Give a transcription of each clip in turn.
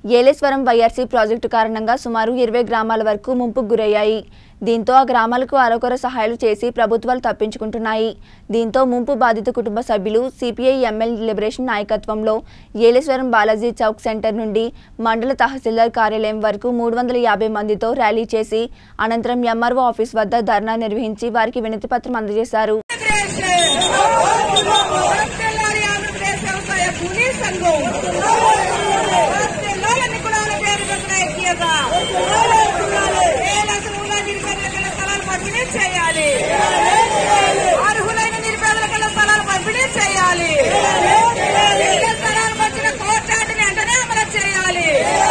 Yeleswaram YRC project కారణంగా సుమారు ఇరవై గ్రామాల వరకు ముంపుకు గురయ్యాయి దీంతో ఆ గ్రామాలకు అరకొర సహాయాలు చేసి ప్రభుత్వాలు తప్పించుకుంటున్నాయి దీంతో ముంపు బాధిత కుటుంబ సభ్యులు సిపిఐ ఎంఎల్ లిబరేషన్ నాయకత్వంలో ఏలేశ్వరం బాలాజీ చౌక్ సెంటర్ నుండి మండల తహసీల్దార్ కార్యాలయం వరకు మూడు వందల యాభై మందితో ర్యాలీ చేసి అనంతరం ఎంఆర్ఓ ఆఫీస్ వద్ద ధర్నా నిర్వహించి వారికి వినతి పత్రం అందజేశారు తెల్లారి ఆంధ్రప్రదేశ్ వ్యవసాయ కూలీ సంఘం తెల్లాలని కులాల పేరు పెట్టిన ఐక్యత ఏ లక్షల నిరుపేదల స్థలాలు పంపిణీ చేయాలి అర్హులైన నిరుపేదల కన్నా స్థలాలు పంపిణీ చేయాలి ఇళ్ల స్థలాలు వచ్చిన కోట్లాటిని వెంటనే అమలు చేయాలి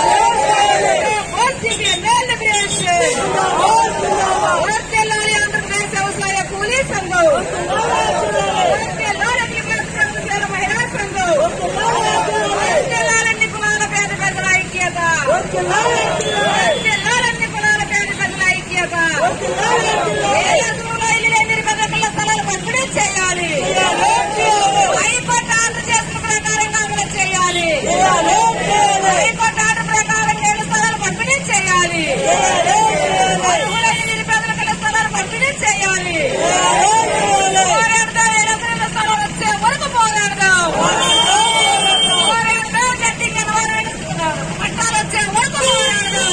తెల్లారి ఆంధ్రప్రదేశ్ వ్యవసాయ కూలీ సంఘం తెల్లారని పేద మహిళా సంఘం తెల్లారన్ని కులాల పేద పెద్దల ఐక్యత తెల్లారన్ని కులాల పేద పెద్దల ఐక్యత ఏ అసలు ఇల్లు లేని పెద్దల స్థలాలు పంపిణీ చేయాలి హైకోర్టు ఆర్డర్ చేసిన ప్రకారంగా అమలు చేయాలి హైకోర్టు ఆర్డర్ ప్రకారం ఏడు స్థలాలు పంపిణీ చేయాలి అర్హులైన నిరుపేదల స్థలాలు పంపిణీ చేయాలి పోరాడదాం ఏడెకరాల స్థలం వచ్చే వరకు పోరాడదాం పోరాడదాం గట్టి గెలవాలని పట్టాలు వచ్చే వరకు పోరాడదాం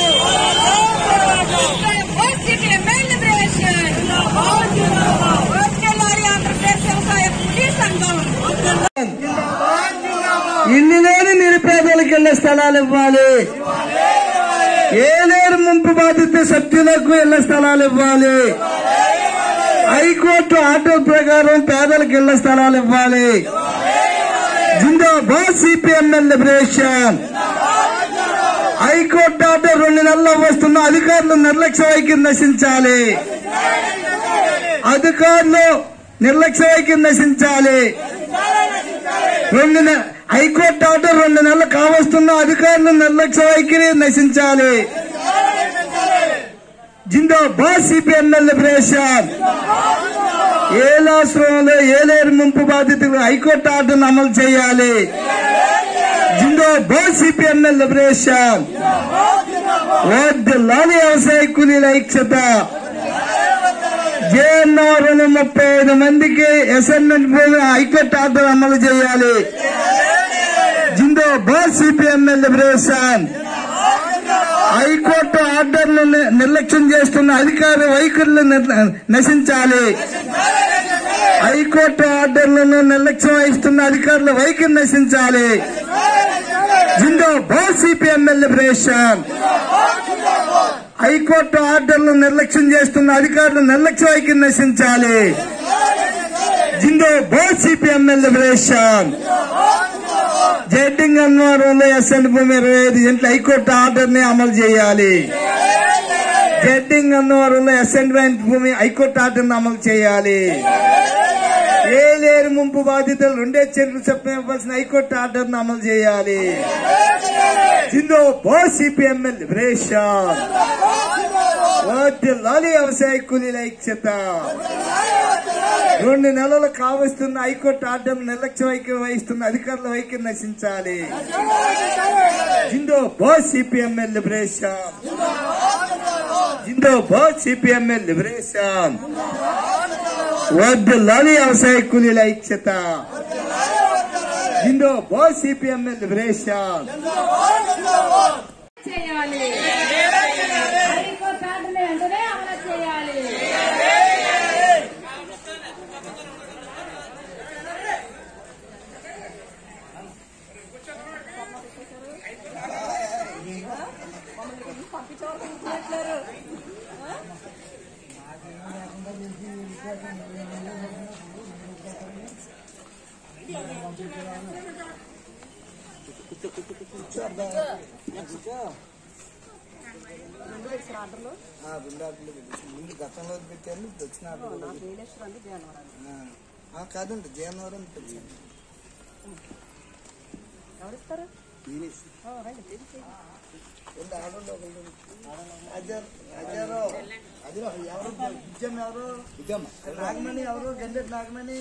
ఓసీపీ మెయిన్ రేషన్ ఓకేలారి ఆంధ్రప్రదేశ్ వ్యవసాయ కూలీ సంఘం ఇల్లు లేని నిరుపేదలకు ఇళ్ల స్థలాలు ఇవ్వాలి ఏలేరు ముంపు బాధిత సభ్యులకు ఇళ్ల స్థలాలు ఇవ్వాలి హైకోర్టు ఆర్డర్ ప్రకారం పేదలకు ఇళ్ల స్థలాలు ఇవ్వాలి జిందాబాద్ సిపిఎంఎల్ లిబరేషన్ హైకోర్టు ఆర్డర్ రెండు నెలల్లో వస్తున్న అధికారులు నిర్లక్ష్య వైఖరి నశించాలి అధికారులు నిర్లక్ష్య వైఖరి నశించాలి రెండు నె- హైకోర్టు ఆర్డర్ రెండు నెలలు కావస్తున్న అధికారులు నిర్లక్ష్య వైఖరి నశించాలి జిందాబాద్ సిపిఎంఎల్ లిబరేషన్ ఏలాశ్రమంలో ఏలేరు ముంపు బాధితులు హైకోర్టు ఆర్డర్ అమలు చేయాలి జిందాబాద్ సిపిఎంఎల్ లిబరేషన్ వద్దులాలి వ్యవసాయ కూలీల ఐక్యత జేఎన్ఆర్ ముప్పై ఐదు మందికి అసైన్మెంట్ భూమి హైకోర్టు ఆర్డర్ అమలు చేయాలి జిందాబాద్ సిపిఎంఎల్ లిబరేషన్ హైకోర్టు ఆర్డర్లు ని- నిర్లక్ష్యం చేస్తున్న అధికార వైఖరులు నిర్- నశించాలి హైకోర్టు ఆర్డర్లను నిర్లక్ష్యం వహిస్తున్న అధికారుల వైఖరి నశించాలి జిందాబాద్ సిపిఎంఎల్ లిబరేషన్ హైకోర్టు ఆర్డర్లు నిర్లక్ష్యం చేస్తున్న అధికారులు నిర్లక్ష్య వైఖరి నశించాలి జిందాబాద్ సిపిఎంఎల్ లిబరేషన్ జడ్డింగ్ అన్వారంలో ఎస్ఎన్ భూమి ఇరవై ఐదు గంటల హైకోర్టు ఆర్డర్ ని అమలు చేయాలి జడ్డింగ్ అన్నవరంలో అసైన్మెంట్ భూమి హైకోర్టు ఆర్డర్ అమలు చేయాలి ఏ లేరు ముంపు బాధితులు రెండే చర్యలు చొప్పున ఇవ్వాల్సిన హైకోర్టు ఆర్డర్ అమలు చేయాలి జిందో బో సిపిఎంఎల్ లిబరేషన్ లాలి వ్యవసాయ కూలీల ఐక్యత రెండు నెలలు కావస్తున్న హైకోర్టు ఆర్డర్ నిర్లక్ష్య వైఖరి వహిస్తున్న అధికారుల వైఖరి నశించాలి జిందో బో సిపిఎంఎల్ లిబరేషన్ జిందో బో సిపిఎంఎల్ లిబరేషన్ లాలి వ్యవసాయ కూలీల ఐక్యత జిందో బో సిపిఎంఎల్ లిబరేషన్ చేయాలి హైకోర్టు ఆర్డర్ని వెంటనే అమలు చేయాలి ముందు గతంలో పెట్టాను ఇప్పుడు వచ్చిన కాదండి జయనవరం పెట్టాను ఏంటి ఆడండి ఒకళ్ళు. అజర్ అజరు అది ఎవరు విజయం ఎవరు విజయం నాగమణి ఎవరు గండెట్ నాగమణి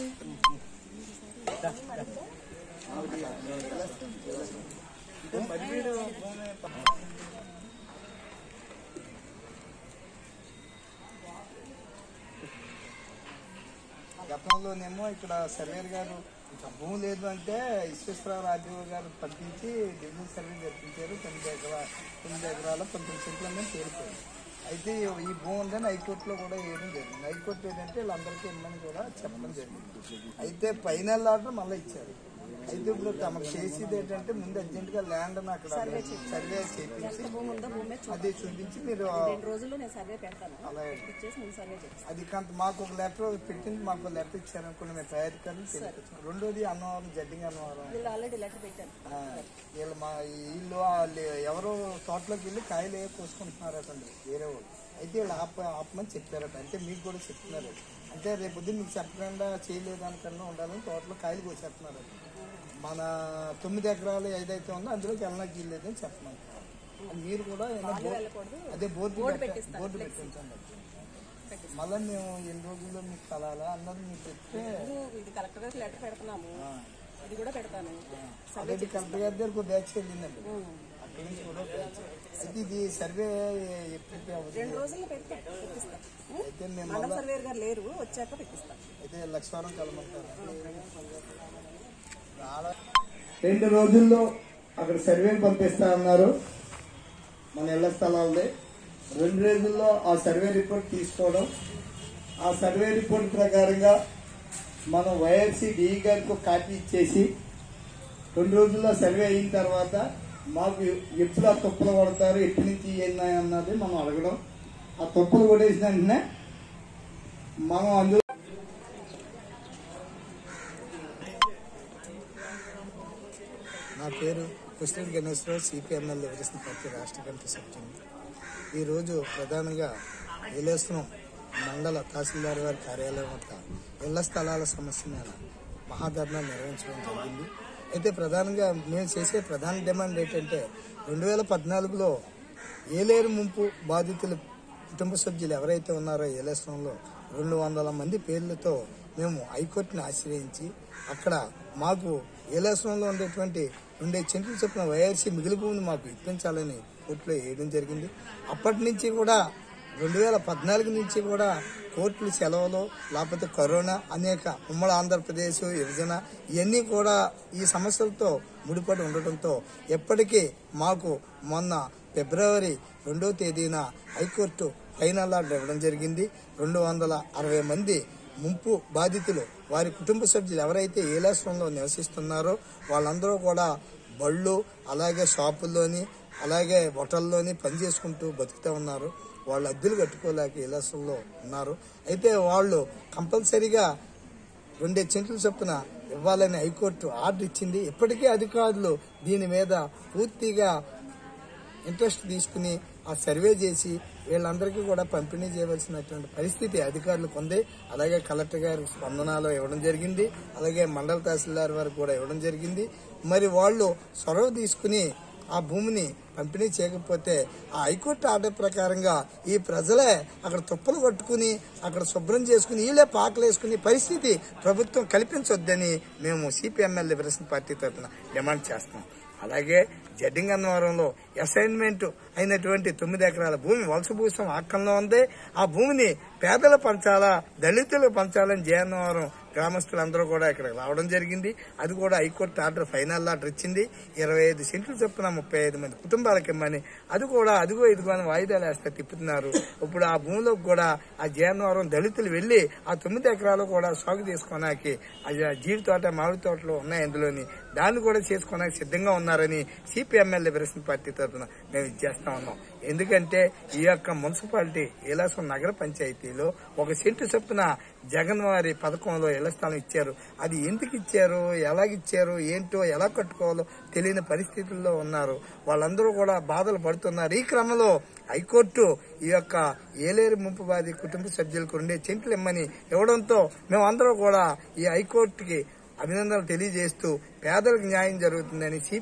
గతంలోనేమో ఇక్కడ సర్వేర్ గారు ఇంకా భూమి లేదు అంటే విశ్వేశ్వరరావు రాజీవ్ గారు పంపించి డివిజన్ సర్వే జరిపించారు తొమ్మిది ఎకరా తొమ్మిది ఎకరాల పంతొమ్మిది సెంట్ల మీద తేలిపోయింది అయితే ఈ భూమి ఉందని హైకోర్టులో కూడా వేయడం జరిగింది హైకోర్టు ఏంటంటే వీళ్ళందరికీ ఇమ్మని కూడా చెప్పడం జరిగింది అయితే పైన ఆర్డర్ మళ్ళీ ఇచ్చారు అయితే ఇప్పుడు తమకు చేసేది ఏంటంటే ముందు అర్జెంట్ గా ల్యాండ్ అక్కడ సర్వే చేయించి అది చూపించి మీరు రోజుల్లో నేను సర్వే పెడతాను అలాగే ఇచ్చేసి నేను సర్వే చేస్తాను అది కొంత మాకు ఒక లెటర్ పెట్టింది మాకు ఒక లెటర్ ఇచ్చారు అనుకున్న మేము తయారీకారులు తెలియదు రెండోది అన్నవరం జడ్డింగ్ అన్నవరం వీళ్ళు ఆల్రెడీ లెటర్ పెట్టాను ఆ, వీళ్ళు మా వీళ్ళు వాళ్ళు ఎవరో తోటలోకి వెళ్ళి కాయలు ఏ కోసుకుంటున్నారు అటండి వేరే వాళ్ళు అయితే వీళ్ళు ఆప ఆపమని చెప్పారట అంటే మీకు కూడా చెప్తున్నారు అంటే రేపు ఉదయం మీకు చెప్పకుండా చేయలేదానికన్నా ఉండాలని తోటలో కాయలు కోసేస్తున్నారు మన తొమ్మిది ఎకరాలు ఏదైతే ఉందో అందులోకి వెళ్ళడానికి వీల్లేదని చెప్పమని మీరు కూడా ఏమైనా బోర్డు- అదే బోర్డు పెట్ట- బోర్డు పెట్టించండి మళ్ళీ మేము ఎన్ని రోజుల్లో మీకు కలాలా అన్నది మీకు చెప్తే ఇది కలెక్టర్ గారికి లెటర్ పెడుతున్నాము ఇది కూడా పెడతాను అదే కలెక్టర్ గారి దగ్గరకు బ్యాచ్ వెళ్ళిందండి అక్కడి నుంచి కూడా బ్యాచ్ అయితే ఇది సర్వే ఎప్పటికీ అవుతుంది రెండు రోజుల్లో పెడతా పెట్టిస్తా అయితే మేము మండల మళ్ళా సర్వేర్ గారు లేరు వచ్చాక పెట్టిస్తా అయితే లక్షవారం కలమంటారు రెండు రోజుల్లో అక్కడ సర్వే పంపిస్తా అన్నారు మన ఇళ్ల స్థలాలది రెండు రోజుల్లో ఆ సర్వే రిపోర్ట్ తీసుకోవడం ఆ సర్వే రిపోర్ట్ ప్రకారంగా మనం వైఎస్సీ డిఈ గారికి ఒక కాపీ ఇచ్చేసి రెండు రోజుల్లో సర్వే అయిన తర్వాత మాకు ఎప్పుడు ఆ తుప్పలు కొడతారు ఎప్పటి నుంచి ఎన్ని అన్నది మనం అడగడం ఆ తుప్పలు కొట్టేసిన వెంటనే మనం అందులో నా పేరు కృష్ణుడి గణేశ్వరరావు సిపిఎంఎల్ ఎవరిసిన పార్టీ రాష్ట్ర కమిటీ సభ్యులు ఈరోజు ప్రధానంగా విలేశ్వరం మండల తహసీల్దార్ వారి కార్యాలయం వద్ద ఇళ్ల స్థలాల సమస్య మీద మహాధర్నా నిర్వహించడం జరిగింది అయితే ప్రధానంగా మేము చేసే ప్రధాన డిమాండ్ ఏంటంటే రెండు వేల పద్నాలుగులో ఏలేరు ముంపు బాధితులు కుటుంబ సభ్యులు ఎవరైతే ఉన్నారో ఏలేశ్వరంలో రెండు వందల మంది పేర్లతో మేము హైకోర్టుని ఆశ్రయించి అక్కడ మాకు ఏలేశ్వరంలో ఉండేటువంటి ఉండే చెంట్లు చొప్పున వైఆర్సీ మిగిలి భూమిని మాకు ఇప్పించాలని కోర్టులో వేయడం జరిగింది అప్పటి నుంచి కూడా రెండు వేల పద్నాలుగు నుంచి కూడా కోర్టులు సెలవులు లేకపోతే కరోనా అనేక ఉమ్మడి ఆంధ్రప్రదేశ్ విభజన ఇవన్నీ కూడా ఈ సమస్యలతో ముడిపడి ఉండటంతో ఎప్పటికీ మాకు మొన్న ఫిబ్రవరి రెండో తేదీన హైకోర్టు ఫైనల్ ఆర్డర్ ఇవ్వడం జరిగింది రెండు వందల అరవై మంది ముంపు బాధితులు వారి కుటుంబ సభ్యులు ఎవరైతే ఏలాశ్రంలో నివసిస్తున్నారో వాళ్ళందరూ కూడా బళ్ళు అలాగే షాపుల్లోని అలాగే హోటల్లోని పనిచేసుకుంటూ బతుకుతూ ఉన్నారు వాళ్ళు అద్దెలు కట్టుకోలేక ఇలాసంలో ఉన్నారు అయితే వాళ్ళు కంపల్సరీగా రెండే చెంట్లు చొప్పున ఇవ్వాలని హైకోర్టు ఆర్డర్ ఇచ్చింది ఇప్పటికే అధికారులు దీని మీద పూర్తిగా ఇంట్రెస్ట్ తీసుకుని ఆ సర్వే చేసి వీళ్ళందరికీ కూడా పంపిణీ చేయవలసినటువంటి పరిస్థితి అధికారులకు ఉంది అలాగే కలెక్టర్ గారు స్పందనలో ఇవ్వడం జరిగింది అలాగే మండల తహసీల్దార్ వారికి కూడా ఇవ్వడం జరిగింది మరి వాళ్ళు చొరవ తీసుకుని ఆ భూమిని పంపిణీ చేయకపోతే ఆ హైకోర్టు ఆర్డర్ ప్రకారంగా ఈ ప్రజలే అక్కడ తుప్పలు కొట్టుకుని అక్కడ శుభ్రం చేసుకుని వీళ్ళే పాకలు వేసుకునే పరిస్థితి ప్రభుత్వం కల్పించొద్దని మేము సిపిఎంఎల్ లిబరేషన్ పార్టీ తరఫున డిమాండ్ చేస్తున్నాం అలాగే జడ్డింగ్ అన్నవరంలో అసైన్మెంట్ అయినటువంటి తొమ్మిది ఎకరాల భూమి వలస భూసం ఆక్కంలో ఉంది ఆ భూమిని పేదలు పంచాలా దళితులు పంచాలని జయన్నవరం గ్రామస్తులందరూ కూడా ఇక్కడికి రావడం జరిగింది అది కూడా హైకోర్టు ఆర్డర్ ఫైనల్ ఆర్డర్ ఇచ్చింది ఇరవై ఐదు సెంట్లు చొప్పున ముప్పై ఐదు మంది కుటుంబాలకు ఇమ్మని అది కూడా అదిగో ఇదిగో అని వాయిదాలు వేస్తే తిప్పుతున్నారు ఇప్పుడు ఆ భూమిలోకి కూడా ఆ జయన్నవరం దళితులు వెళ్లి ఆ తొమ్మిది ఎకరాలు కూడా సాగు చేసుకోవడానికి అది ఆ జీడి తోట మామిడి తోటలు ఉన్నాయి అందులోని దాన్ని కూడా చేసుకోవడానికి సిద్ధంగా ఉన్నారని సిపిఎంఎల్ లిబరేషన్ పార్టీ తరఫున మేము ఇచ్చేస్తా ఉన్నాం ఎందుకంటే ఈ యొక్క మున్సిపాలిటీ ఇలాసం నగర పంచాయతీలో ఒక సెంటు చొప్పున జగన్ వారి పథకంలో ఇళ్ల స్థలం ఇచ్చారు అది ఎందుకు ఇచ్చారు ఎలాగిచ్చారు ఏంటో ఎలా కట్టుకోవాలో తెలియని పరిస్థితుల్లో ఉన్నారు వాళ్ళందరూ కూడా బాధలు పడుతున్నారు ఈ క్రమంలో హైకోర్టు ఈ యొక్క ఏలేరు ముంపు బాధి కుటుంబ సభ్యులకు ఉండే చెంట్లు ఇమ్మని ఇవ్వడంతో మేమందరూ కూడా ఈ హైకోర్టుకి అభినందనలు తెలియజేస్తూ పేదలకు న్యాయం జరుగుతుందని